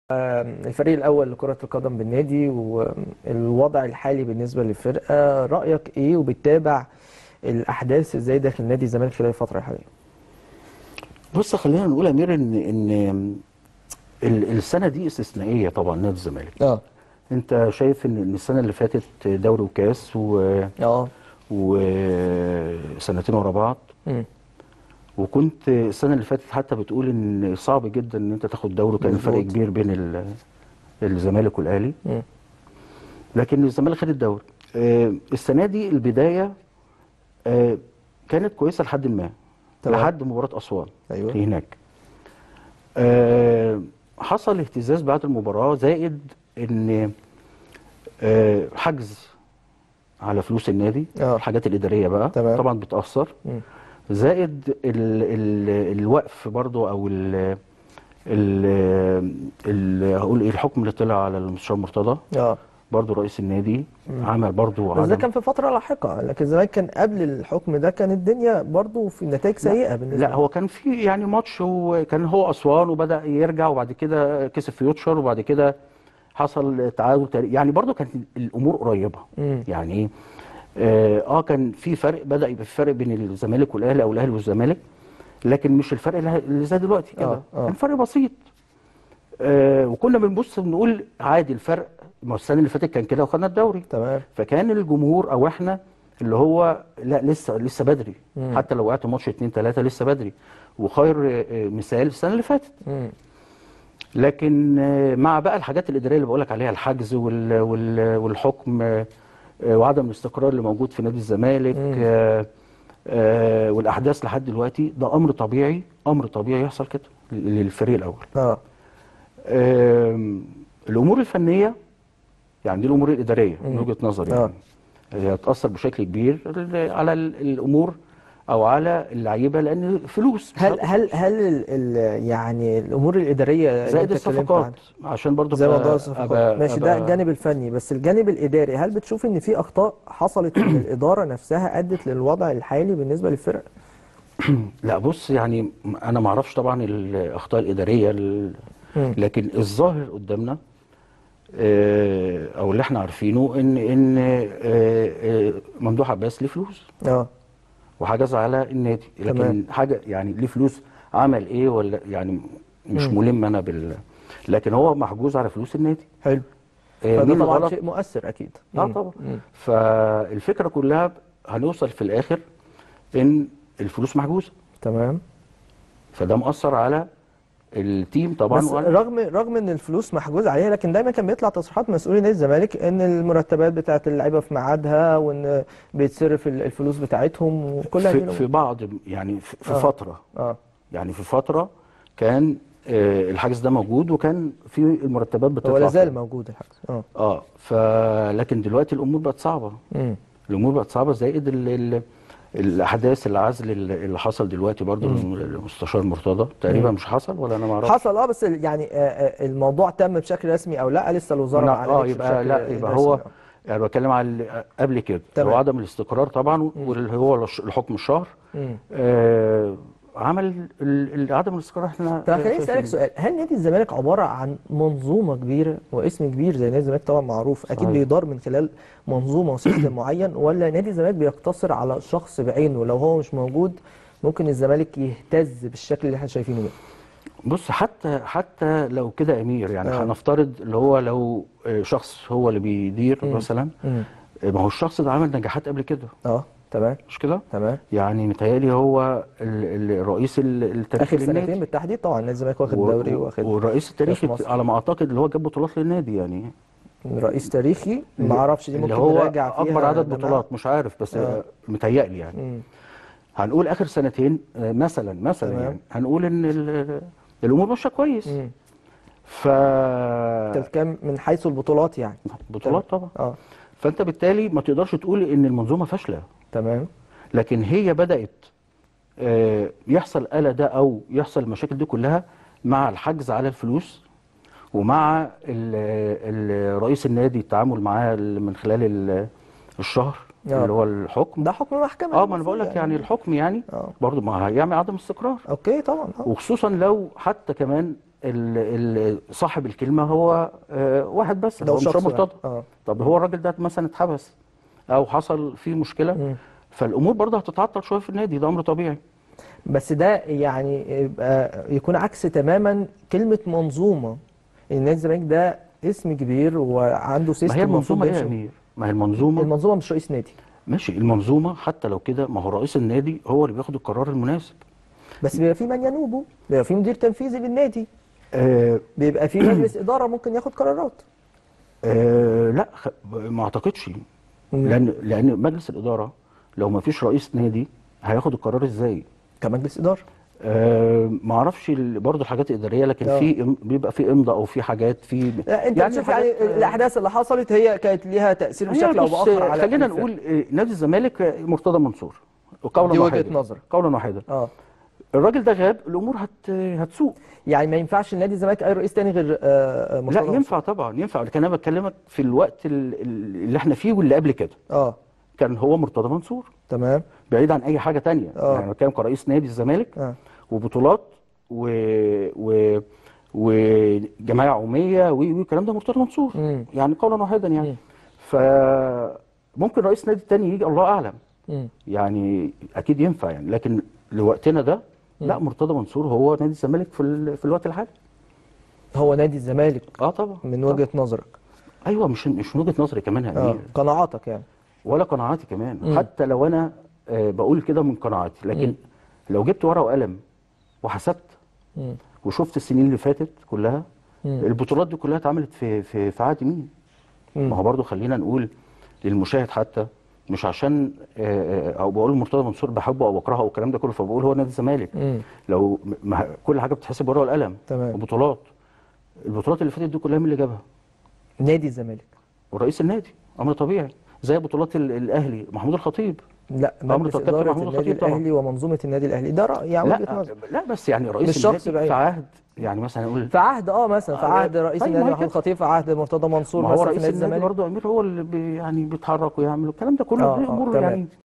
الفريق الاول لكره القدم بالنادي والوضع الحالي بالنسبه للفرقه رايك ايه وبتتابع الاحداث ازاي داخل نادي الزمالك خلال الفتره الحاليه بص خلينا نقول يا امير ان ان ال- السنه دي استثنائيه طبعا نادي الزمالك اه انت شايف ان إن السنه اللي فاتت دوري وكاس و اه وسنتين ورا بعض مم. وكنت السنه اللي فاتت حتى بتقول ان صعب جدا ان انت تاخد دوري كان فرق مظبوط. كبير بين ال- الزمالك والاهلي مم. لكن الزمالك خد الدوري آه، السنه دي البدايه آه، كانت كويسه لحد ما تمام. لحد مباراه اسوان أيوة. اللي هناك آه، حصل اهتزاز بعد المباراه زائد ان آه، حجز على فلوس النادي آه. الحاجات الاداريه بقى تمام. طبعا بتاثر مم. زائد ال ال الوقف برضو او ال ال ال هقول ايه الحكم اللي طلع على المستشار مرتضى اه برضو رئيس النادي عمل برضو بس ده عدم كان في فتره لاحقه لكن الزمالك كان قبل الحكم ده كانت الدنيا برضو في نتائج سيئه بالنسبه لا هو كان في يعني ماتش هو كان هو اسوان وبدا يرجع وبعد كده كسب فيوتشر وبعد كده حصل تعادل تقريبا يعني برضو كانت الامور قريبه مم. يعني ايه اه آه، كان في فرق بدا يبقى في فرق بين الزمالك والاهلي او الاهلي والزمالك لكن مش الفرق اللي اللي زي دلوقتي كده آه، آه. كان فرق بسيط آه وكنا بنبص بنقول عادي الفرق ما هو السنه اللي فاتت كان كده وخدنا الدوري تمام فكان الجمهور او احنا اللي هو لا لسه لسه بدري مم. حتى لو وقعت ماتش اتنين تلاته لسه بدري وخير آه، آه، مثال السنه اللي فاتت مم. لكن آه، مع بقى الحاجات الاداريه اللي بقولك عليها الحجز وال وال والحكم آه، آه، وعدم الاستقرار اللي موجود في نادي الزمالك مم. آه، آه، والاحداث لحد دلوقتي ده امر طبيعي امر طبيعي يحصل كده للفريق الاول اه آم، الامور الفنيه يعني دي الامور الاداريه من مم. وجهه نظري آه. يعني هي هتاثر بشكل كبير على ال- الامور او على اللعيبه لان فلوس مش هل هت- هل هل ال ال يعني الامور الاداريه اللي زائد أنت اتكلمت الصفقات عنها؟ عشان برضو زي أبقى- موضوع الصفقات أبقى- ماشي ده أبقى- الجانب الفني بس الجانب الاداري هل بتشوف ان في اخطاء حصلت من الاداره نفسها ادت للوضع الحالي بالنسبه للفرق لا بص يعني انا ما اعرفش طبعا الاخطاء الاداريه ال- مم. لكن الظاهر قدامنا آه، او اللي احنا عارفينه ان ان آه، آه، ممدوح عباس ليه فلوس اه وحجز على النادي لكن تمام. حاجه يعني ليه فلوس عمل ايه ولا يعني مش مم. ملم انا بال لكن هو محجوز على فلوس النادي حلو آه، فده مين طبعا الغلط؟ شيء مؤثر اكيد اه مم. طبعا مم. فالفكره كلها هنوصل في الاخر ان الفلوس محجوزه تمام فده مأثر على التيم طبعا بس وعلى رغم رغم ان الفلوس محجوز عليها لكن دايما كان بيطلع تصريحات مسؤولي نادي الزمالك ان المرتبات بتاعت اللعيبه في ميعادها وان بيتصرف ال- الفلوس بتاعتهم وكل هذه في, الامور في بعض يعني في, في آه. فتره اه يعني في فتره كان آه، الحجز ده موجود وكان في المرتبات بتطلع هو لا زال فيه. موجود الحجز اه اه ف لكن دلوقتي الامور بقت صعبه مم. الامور بقت صعبه زائد ال ال الاحداث العزل اللي اللي حصل دلوقتي برضو المستشار مرتضى تقريبا مش حصل ولا انا ما اعرفش حصل اه بس ال- يعني آه، آه، الموضوع تم بشكل رسمي او لا لسه الوزاره ما اه اعلنتش يبقى بشكل لا يبقى رسمي هو آه. يعني بتكلم على ال- قبل كده تمام. هو عدم الاستقرار طبعا واللي هو الش- الحكم الشهر مم. آه عمل ال- ال- عدم الاستقرار احنا طب خليني شايفين. اسالك سؤال هل نادي الزمالك عباره عن منظومه كبيره واسم كبير زي نادي الزمالك طبعا معروف اكيد صحيح. بيدار من خلال منظومه وسيستم معين ولا نادي الزمالك بيقتصر على شخص بعينه لو هو مش موجود ممكن الزمالك يهتز بالشكل اللي احنا شايفينه ده بص حتى حتى لو كده يا امير يعني آه. هنفترض اللي هو لو آه، شخص هو اللي بيدير مثلا مم. آه، ما هو الشخص ده عمل نجاحات قبل كده اه تمام مش كده؟ تمام يعني متهيألي هو ال- الرئيس ال- التاريخي اخر سنتين للنادي بالتحديد طبعا نادي الزمالك واخد و- دوري و- واخد والرئيس التاريخي مصر. على ما اعتقد اللي هو جاب بطولات للنادي يعني رئيس تاريخي ما اعرفش دي اللي ممكن هو نراجع فيها اكبر عدد جماعة. بطولات مش عارف بس آه. آه. متهيألي يعني مم. هنقول اخر سنتين آه، مثلا مثلا تمام. يعني هنقول ان ال- الامور ماشيه كويس مم. ف انت بتتكلم من حيث البطولات يعني بطولات طبعا اه فانت بالتالي ما تقدرش تقول ان المنظومه فاشله تمام لكن هي بدات آه، يحصل قلق ده او يحصل المشاكل دي كلها مع الحجز على الفلوس ومع ال- ال- رئيس النادي التعامل معاه من خلال ال- الشهر آه. اللي هو الحكم ده حكم محكمة اه ما انا بقول لك يعني الحكم يعني اه برضه ما هيعمل عدم استقرار اوكي طبعا اه وخصوصا لو حتى كمان ال- ال- صاحب الكلمه هو آه، واحد بس ده هو مش شخص مرتضى واحد. اه طب هو الراجل ده مثلا اتحبس او حصل فيه مشكله مم. فالامور برضه هتتعطل شويه في النادي ده امر طبيعي بس ده يعني يبقى يكون عكس تماما كلمة منظومة ان نادي الزمالك ده اسم كبير وعنده ما سيستم هي المفروض المنظومه ايه يا يمشي. امير ما هي المنظومه المنظومة مش رئيس نادي ماشي المنظومه حتى لو كده ما هو رئيس النادي هو اللي بياخد القرار المناسب بس بيبقى في من ينوبه بيبقى في مدير تنفيذي للنادي آه بيبقى في مجلس إدارة ممكن ياخد قرارات آه لا خ- ما اعتقدش مم. لان لان مجلس الاداره لو ما فيش رئيس نادي هياخد القرار ازاي كمجلس إدارة آه ما اعرفش ال- برضه الحاجات الاداريه لكن آه. في إم- بيبقى في امضاء او في حاجات في لا انت يعني بتشوف يعني حاجات، آه، الاحداث اللي حصلت هي كانت ليها تاثير هي بشكل او بص، باخر على خلينا الفرق. نقول آه، نادي الزمالك آه، مرتضى منصور قولا دي وجهة واحدا نظرك. قولا واحدا اه الراجل ده غاب الامور هت هتسوق يعني ما ينفعش النادي الزمالك اي رئيس تاني غير آه، آه، مرتضى لا منصور. ينفع طبعا ينفع لكن انا بكلمك في الوقت ال- ال- اللي احنا فيه واللي قبل كده اه كان هو مرتضى منصور تمام بعيد عن اي حاجه تانية آه. يعني بتكلم كرئيس نادي الزمالك اه وبطولات و و وجمعيه عموميه و- والكلام ده مرتضى منصور مم. يعني قولا واحدا يعني مم. فممكن رئيس نادي تاني يجي الله اعلم مم. يعني اكيد ينفع يعني لكن لوقتنا ده لا مرتضى منصور هو نادي الزمالك في ال... في الوقت الحالي هو نادي الزمالك اه طبعا من طبعاً. وجهة نظرك ايوه مش مش من وجهه نظري كمان يا اه امير قناعاتك يعني ولا قناعاتي كمان مم. حتى لو انا آه بقول كده من قناعاتي لكن مم. لو جبت ورقه وقلم وحسبت مم. وشفت السنين اللي فاتت كلها مم. البطولات دي كلها اتعملت في في في عهد مين؟ مم. ما هو برضو خلينا نقول للمشاهد حتى مش عشان آه، آه، او بقول مرتضى منصور بحبه او بكرهه او الكلام ده كله فبقول هو نادي الزمالك مم. لو ما كل حاجه بتتحسب ورقه والقلم تمام. وبطولات البطولات اللي فاتت دي كلها مين اللي جابها؟ نادي الزمالك ورئيس النادي امر طبيعي زي بطولات ال- الاهلي محمود الخطيب لا أمر مجلس كابتن إدارة محمود النادي الخطيب طبعاً. الأهلي ومنظومة النادي الأهلي ده رأي يعني وجهة لا نظر لا بس يعني رئيس مش شخص النادي بعيد. في عهد يعني مثلا نقول في عهد اه مثلا في آه، عهد رئيس طيب، النادي ما هي محمود كده. خطيب في عهد مرتضى منصور ما هو مثلا في رئيس نادي النادي الزمالك برضه امير هو اللي بي يعني بيتحرك ويعمل الكلام ده كله آه، دي آه، امور تمام. يعني